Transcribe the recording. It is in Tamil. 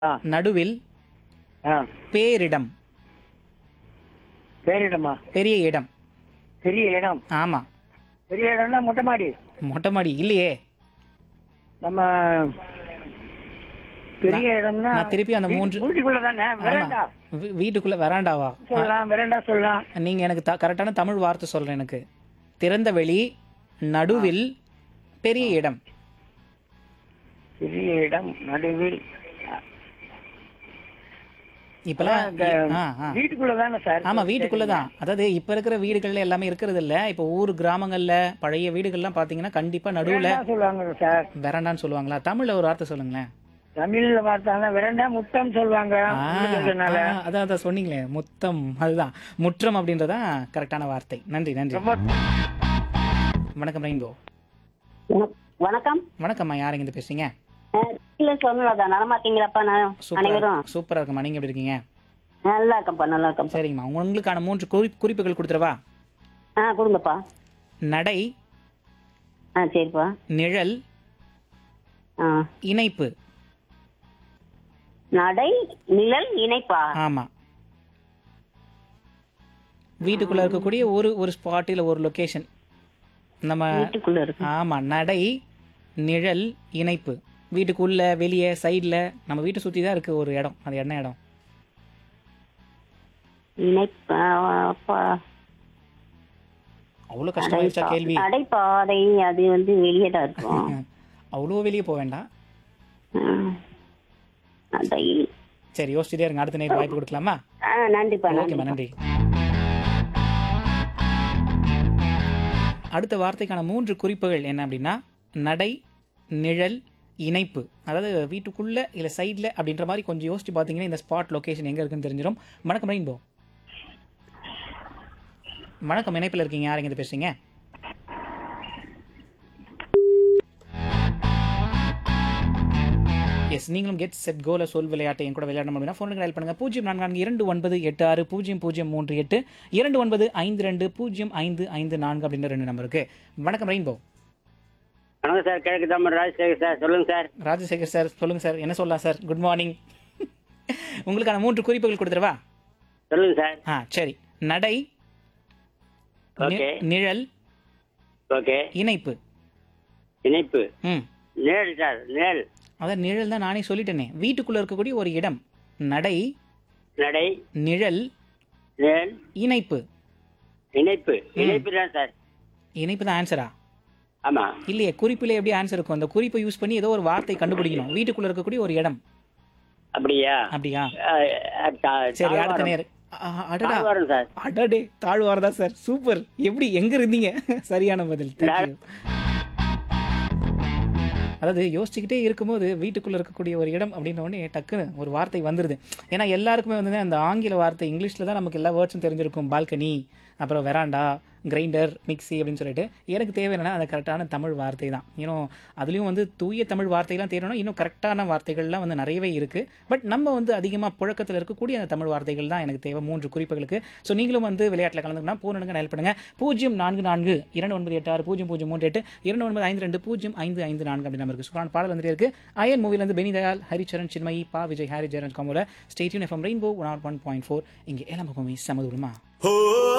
ஆ நடுவில் ஆ பேரிடம் பேரிடமா பெரிய இடம் பெரிய இடம் ஆமா பெரிய இடம்னா மொட்டை மாடி மொட்டை மாடி இல்லையே நம்ம பெரிய இடம்னா நான் திருப்பி அந்த மூன்று வீட்டுக்குள்ள தானே வெரண்டா வீ- வீட்டுக்குள்ள வராண்டாவா சொல்லலாம் வெரண்டா சொல்லலாம் நீங்க எனக்கு த- கரெக்டான தமிழ் வார்த்தை சொல்றேன் எனக்கு திறந்த வெளி நடுவில் பெரிய இடம் பெரிய இடம் நடுவில் இப்பெல்லாம் இந்த ஆ, ஆ. வீட்டுக்குள்ள தானே சார் ஆமா வீட்டுக்குள்ளதான் அதாவது இப்ப இருக்கிற வீடுகள்ல எல்லாமே இருக்கிறது இல்ல இப்ப ஊர் கிராமங்கள்ல பழைய வீடுகள்லாம் பாத்தீங்கன்னா கண்டிப்பா நடுவுல வெரண்டா சொல்லுவாங்க சார் வெராண்டான்னு சொல்லுவாங்களா தமிழ்ல ஒரு வார்த்தை சொல்லுங்களேன் தமிழ்ல பார்த்தாங்க வெரண்டா முட்டம் சொல்லுவாங்க ஆ, உள்ளுக்கிறதுனால. ஆ, அதான் அதான் சொன்னீங்களே முத்தம் அதுதான் முற்றம் அப்படின்றதான் கரெக்டான வார்த்தை நன்றி நன்றி ரொம்ப வணக்கம் ரெயின்போ வண- வணக்கம் வணக்கம்மா யாருங்க இருந்து பேசுறீங்க அஹ் இல்ல சொல்லலாதா நலமா இருக்கீங்களாப்பா நான் சூப்பரா அனைவரும் சூப்பரா இருக்குமா நீங்க எப்படி இருக்கீங்க நல்லா இருக்கேன்ப்பா நல்லா இருக்கேன்ப்பா சரிங்கம்மா உங்களுக்கான மூன்று குறி- குறிப்புகள் கொடுத்துருவா ஆ கொடுங்கப்பா நடை ஆ சரிப்பா நிழல் ஆ இணைப்பு நடை நிழல் இணைப்பா ஆமா வீட்டுக்குள்ள இருக்கக்கூடிய ஒரு ஒரு ஸ்பாட் இல்ல ஒரு லொகேஷன் நம்ம வீட்டுக்குள்ள இருக்கு ஆமா நடை நிழல் இணைப்பு வீட்டுக்குள்ள வெளியே சைடுல நம்ம வீட்டை சுத்தி தான் இருக்கு ஒரு இடம் அது என்ன இடம் இணைப்பா அப்பா. அவ்வளவு கஷ்டமாயிருச்சா கேள்வி நடைபாதை அது வந்து வெளியே தான் இருக்கும் அவ்வளோ வெளியே போக வேண்டாம் ஆ. நடை சரி யோசிச்சுட்டே இருங்க அடுத்த நேரம் வாய்ப்பு கொடுக்கலாமா ஆ நன்றிப்பா ஓகேம்மா நன்றி நன்றி அடுத்த வார்த்தைக்கான மூன்று குறிப்புகள் என்ன அப்படின்னா நடை நிழல் இணைப்பு அதாவது வீட்டுக்குள்ள இல்ல சைடுல அப்படின்ற மாதிரி கொஞ்சம் யோசிச்சு பார்த்தீங்கன்னா இந்த ஸ்பாட் லொகேஷன் எங்க இருக்குன்னு தெரிஞ்சிடும் வணக்கம் ரெயின்போ வணக்கம் இணைப்பில் இருக்கீங்க யாருங்க இது பேசுறீங்க எஸ் நீங்களும் கெட் செட் கோல சொல் விளையாட்டை என் கூட விளையாடணும் அப்படின்னா ஃபோனுக்கு டயல் பண்ணுங்க பூஜ்ஜியம் நான்கு நான்கு இரண்டு ஒன்பது எட்டு ஆறு பூஜ்ஜியம் பூஜ்ஜியம் மூன்று எட்டு இரண்டு ஒன்பது ஐந்து ரெண்டு பூஜ்ஜியம் ஐந்து ஐந்து நான்கு அப்படின்ற ரெண்டு நம்பருக்கு வணக்கம் ரெயின்போ வணக்கம் சார் கிழக்கு தாமர் ராஜசேகர் சார் சொல்லுங்க சார் ராஜசேகர் சார் சொல்லுங்க சார் என்ன சொல்லலாம் சார் குட் மார்னிங் உங்களுக்கான மூன்று குறிப்புகள் கொடுத்துருவா சொல்லுங்க சார் ஆ சரி நடை நி- ஓகே நிழல் ஓகே இணைப்பு இணைப்பு ம் நேல் சார் நேல் அதான் நிழல் தான் நானே சொல்லிட்டேனே வீட்டுக்குள்ள இருக்கக்கூடிய ஒரு இடம் நடை நடை நிழல் நேல் இணைப்பு இணைப்பு இணைப்பு தான் சார் இணைப்பு தான் ஆன்சரா ஆமா இல்லையே குறிப்பில் எப்படி ஆன்சர் இருக்கும் அந்த குறிப்பை யூஸ் பண்ணி ஏதோ ஒரு வார்த்தை கண்டுபிடிக்கணும் வீட்டுக்குள்ள இருக்கக்கூடிய ஒரு இடம் அப்படியா அப்படியா அஹ், அஹ், தா- சரி அடுத்த தாழ்வாரம். நேரம் அ, அ, அடடா தாழ்வாரம் சார் அடடே தாழ்வாரதா சார் சூப்பர் எப்படி எங்க இருந்தீங்க சரியான பதில் Thank you. அதாவது யோசிச்சுக்கிட்டே இருக்கும்போது வீட்டுக்குள்ள இருக்கக்கூடிய ஒரு இடம் அப்படின்ன உடனே டக்குன்னு ஒரு வார்த்தை வந்துருது ஏன்னா எல்லாருக்குமே வந்து அந்த ஆங்கில வார்த்தை இங்கிலீஷ்ல தான் நமக்கு எல்லா வேர்ட்ஸும் தெரிஞ்சிருக்கும் பால்கனி அப்புறம் வெராண்டா கிரைண்டர் மிக்ஸி அப்படின்னு சொல்லிட்டு எனக்கு தேவை என்னன்னா அது கரெக்டான தமிழ் வார்த்தை தான் இன்னும் அதுலேயும் வந்து தூய தமிழ் வார்த்தைலாம் தெரியணும் இன்னும் கரெக்டான வார்த்தைகள்லாம் வந்து நிறையவே இருக்குது பட் நம்ம வந்து அதிகமாக புழக்கத்தில் இருக்கக்கூடிய அந்த தமிழ் வார்த்தைகள் தான் எனக்கு தேவை மூன்று குறிப்புகளுக்கு ஸோ நீங்களும் வந்து விளையாட்டில் கலந்துக்கணும் போனுங்க நெல் பண்ணுங்க பூஜ்ஜியம் நான்கு நான்கு இரண்டு ஒன்பது எட்டு ஆறு பூஜ்ஜியம் பூஜ்ஜியம் மூன்று எட்டு இரண்டு ஒன்பது ஐந்து ரெண்டு பூஜ்ஜியம் ஐந்து ஐந்து நான்கு அப்படி நம்ம இருக்கு சூப்பரான பாடல் வந்துட்டே இருக்கு அயன் மூவிலேருந்து பெனி தயால் ஹரிச்சரன் சின்மயி பா விஜய் ஹாரி ஜெரன் கமோல stay tuned FM rainbow one one point four இங்கே எல்லாம் பக்கமே சமதுமா